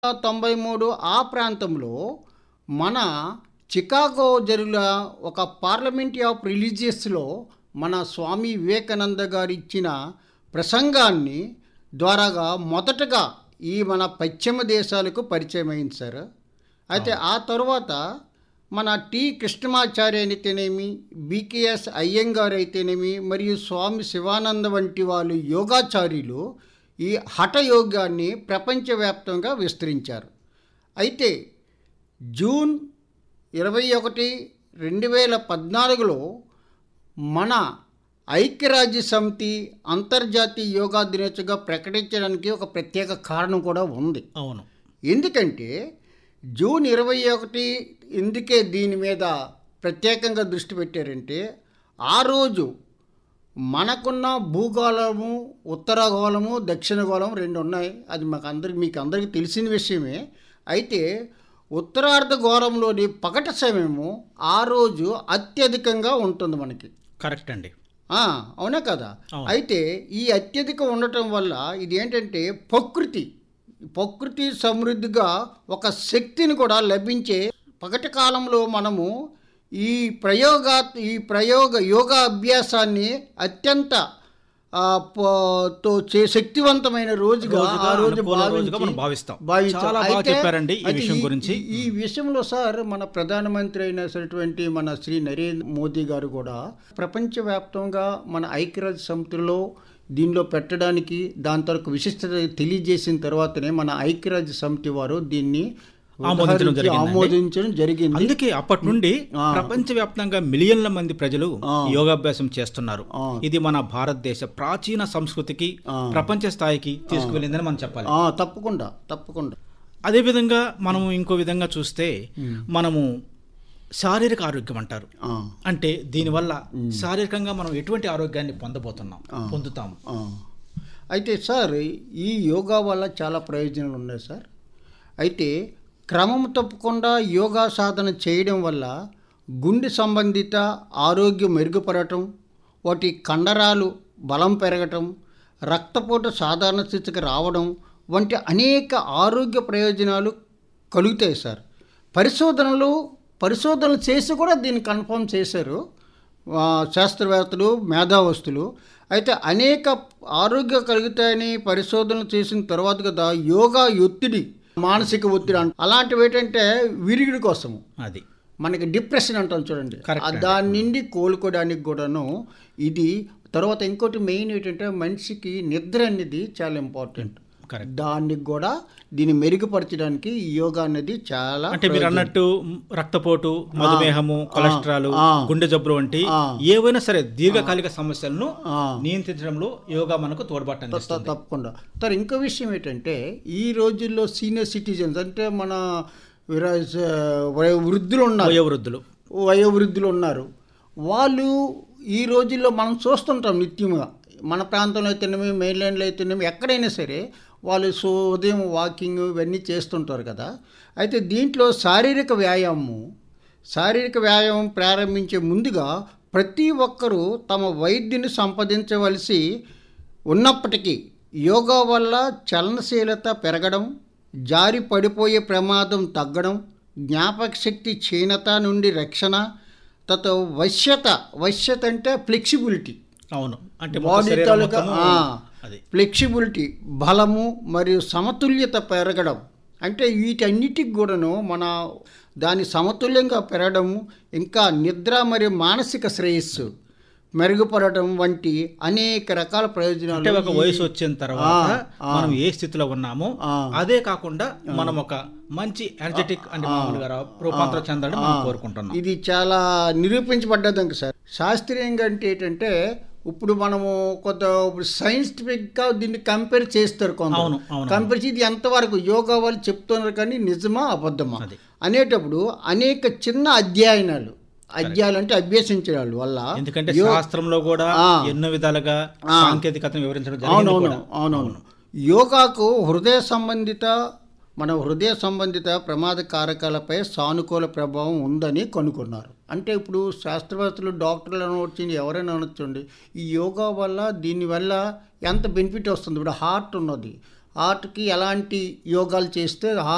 తొంభై మూడు ఆ ప్రాంతంలో మన చికాగో జరిగిన ఒక పార్లమెంట్ ఆఫ్ రిలీజియస్లో మన స్వామి వివేకానంద గారు ఇచ్చిన ప్రసంగాన్ని ద్వారాగా మొదటగా ఈ మన పశ్చిమ దేశాలకు పరిచయం అయింది సార్ అయితే ఆ తర్వాత మన టి కృష్ణమాచార్య అయితేనేమి బీకేఎస్ అయ్యంగారు అయితేనేమి మరియు స్వామి శివానంద వంటి వాళ్ళు యోగాచార్యులు ఈ హఠ యోగాన్ని ప్రపంచవ్యాప్తంగా విస్తరించారు అయితే జూన్ ఇరవై ఒకటి రెండు వేల పద్నాలుగులో మన ఐక్యరాజ్య సమితి అంతర్జాతీయ యోగా దినోత్సవంగా ప్రకటించడానికి ఒక ప్రత్యేక కారణం కూడా ఉంది అవును ఎందుకంటే జూన్ ఇరవై ఒకటి ఎందుకే దీని మీద ప్రత్యేకంగా దృష్టి పెట్టారంటే ఆ రోజు మనకున్న భూగోళము ఉత్తరగోళము దక్షిణగోళం రెండు ఉన్నాయి అది మాకు అందరికి మీకు అందరికీ తెలిసిన విషయమే అయితే ఉత్తరార్ధ గోళంలోని పగట సమయము ఆ రోజు అత్యధికంగా ఉంటుంది మనకి కరెక్ట్ అండి ఆ, అవునా కదా అవును. అయితే ఈ అత్యధిక ఉండటం వల్ల ఇది ఏంటంటే ప్రకృతి ప్రకృతి సమృద్ధిగా ఒక శక్తిని కూడా లభించే పగటి కాలంలో మనము ఈ ప్రయోగా ఈ ప్రయోగ యోగా అభ్యాసాన్ని అత్యంత ఆ, ప- తో చే శక్తివంతమైన రోజుగా రోజుగా, ఆ రోజు అనుకూల రోజుగా భావించి- మనం భావిస్తాం. భావించాం. చాలా బాగా అయితే- చెప్పారండి ఈ అయితే విషయం గురించి. ఈ విషయంలో సార్ మన ప్రధానమంత్రి అయినటువంటి మన శ్రీ నరేంద్ర మోదీ గారు కూడా ప్రపంచవ్యాప్తంగా మన ఐక్యరాజ్య సమితిలో దీనిలో పెట్టడానికి దాని తరకు విశిష్టత తెలియజేసిన తర్వాతనే మన ఐక్యరాజ్య సమితి వారు దీన్ని ఆమోదించడం ఉదహరించి జరిగిందండి. ఆమోదించడం జరిగింది అందుకే అప్పటి నుండి ప్రపంచవ్యాప్తంగా మిలియన్ల మంది ప్రజలు యోగాభ్యాసం చేస్తున్నారు ఆ. ఇది మన భారతదేశ ప్రాచీన సంస్కృతికి ప్రపంచ స్థాయికి తీసుకువెళ్ళిందని మనం చెప్పాలి ఆ, తప్పకుండా తప్పకుండా అదేవిధంగా మనం ఇంకో విధంగా చూస్తే మనము శారీరక ఆరోగ్యం అంటారు ఆ, అంటే దీనివల్ల శారీరకంగా మనం ఎటువంటి ఆరోగ్యాన్ని పొందబోతున్నాం పొందుతాము ఆ. అయితే సార్ ఈ యోగా వల్ల చాలా ప్రయోజనాలు ఉన్నాయి సార్ అయితే క్రమం తప్పకుండా యోగా సాధన చేయడం వల్ల గుండె సంబంధిత ఆరోగ్యం మెరుగుపడటం వాటి కండరాలు బలం పెరగటం రక్తపోటు సాధారణ స్థితికి రావడం వంటి అనేక ఆరోగ్య ప్రయోజనాలు కలుగుతాయి సార్ పరిశోధనలు పరిశోధనలు చేసి కూడా దీన్ని కన్ఫర్మ్ చేశారు ఆ, శాస్త్రవేత్తలు మేధావస్తులు అయితే అనేక ఆరోగ్య కలుగుతాయని పరిశోధనలు చేసిన తర్వాత కదా యోగా ఒత్తిడి మానసిక ఒత్తిడి అంట అలాంటివి ఏంటంటే విరిగిడి కోసము అది మనకి డిప్రెషన్ అంటాం చూడండి Correct ఆ దాని నుండి కోలుకోవడానికి కూడాను ఇది తర్వాత ఇంకోటి మెయిన్ ఏంటంటే మనిషికి నిద్ర అనేది చాలా ఇంపార్టెంట్ కరెక్ట్ దానికి కూడా దీన్ని మెరుగుపరచడానికి ఈ యోగా అనేది చాలా అంటే మీరు అన్నట్టు మ్, రక్తపోటు మధుమేహము కొలెస్ట్రాల్ ఆ. గుండె జబ్బులు వంటి ఆ. ఏవైనా సరే దీర్ఘకాలిక సమస్యలను ఆ. నియంత్రించడంలో యోగా మనకు తోడ్పాటు త- అందిస్తుంది తప్పకుండా తర్వాత ఇంకో విషయం ఏంటంటే ఈ రోజుల్లో సీనియర్ సిటిజన్స్ అంటే మన విరా- వయ- వృద్ధులు ఉన్నారు వయోవృద్ధులు వయోవృద్ధులు ఉన్నారు వాళ్ళు ఈ రోజుల్లో మనం చూస్తుంటాం నిత్యంగా మన ప్రాంతంలో అయితేనేమి మెయిన్లాండ్లో అయితేనేమి ఎక్కడైనా సరే వాళ్ళు సో ఉదయం వాకింగ్ ఇవన్నీ చేస్తుంటారు కదా అయితే దీంట్లో శారీరక వ్యాయామం శారీరక వ్యాయామం ప్రారంభించే ముందుగా ప్రతి ఒక్కరూ తమ వైద్యుని సంప్రదించవలసి ఉన్నప్పటికీ యోగా వల్ల చలనశీలత పెరగడం జారి పడిపోయే ప్రమాదం తగ్గడం జ్ఞాపక శక్తి క్షీణత నుండి రక్షణ తత వశ్యత వశ్యత అంటే ఫ్లెక్సిబిలిటీ అవును అంటే మొత్తం బాడీ శరీరం తాలూకా మొత్తము ఆ, అది ఫ్లెక్సిబిలిటీ బలము మరియు సమతుల్యత పెరగడం అంటే వీటన్నిటికి కూడాను మన దాని సమతుల్యంగా పెరగడం ఇంకా నిద్ర మరియు మానసిక శ్రేయస్సు మెరుగుపడటం వంటి అనేక రకాల ప్రయోజనాలు అంటే ఒక ఈ- వయసు వచ్చిన తర్వాత ఆ, ఆ. మనం ఏ స్థితిలో ఉన్నామో ఆ. అదే కాకుండా మనం ఒక మంచి ఎనర్జెటిక్ అంటే మామూలుగా రా- రూపాంతరం చెందడం మనం కోరుకుంటున్నాం ఇది చాలా నిరూపించబడ్డది సార్ శాస్త్రీయంగా అంటే ఏంటంటే ఇప్పుడు మనము కొంత సైంటిఫిక్గా దీన్ని కంపేర్ చేస్తారు కొంత అవును, అవును. కంపేర్ చేసి ఇది ఎంతవరకు యోగా వాళ్ళు చెప్తున్నారు కానీ నిజమా అబద్ధమా అది. అనేటప్పుడు అనేక చిన్న అధ్యయనాలు అధ్యాయాలు అంటే అభ్యసించడాలు వల్ల ఎందుకంటే యో- శాస్త్రంలో కూడా ఆ. ఎన్నో విధాలుగా ఆ. సాంకేతికతను వివరించడం జరిగింది అవునవును కూడా. అవునవును యోగాకు హృదయ సంబంధిత మన హృదయ సంబంధిత ప్రమాద కారకాలపై సానుకూల ప్రభావం ఉందని కనుగొన్నారు అంటే ఇప్పుడు శాస్త్రవేత్తలు డాక్టర్లు అనవచ్చు ఎవరైనా అనొచ్చండి ఈ యోగా వల్ల దీనివల్ల ఎంత బెనిఫిట్ వస్తుంది ఇప్పుడు హార్ట్ ఉన్నది హార్ట్కి ఎలాంటి యోగాలు చేస్తే హార్ట్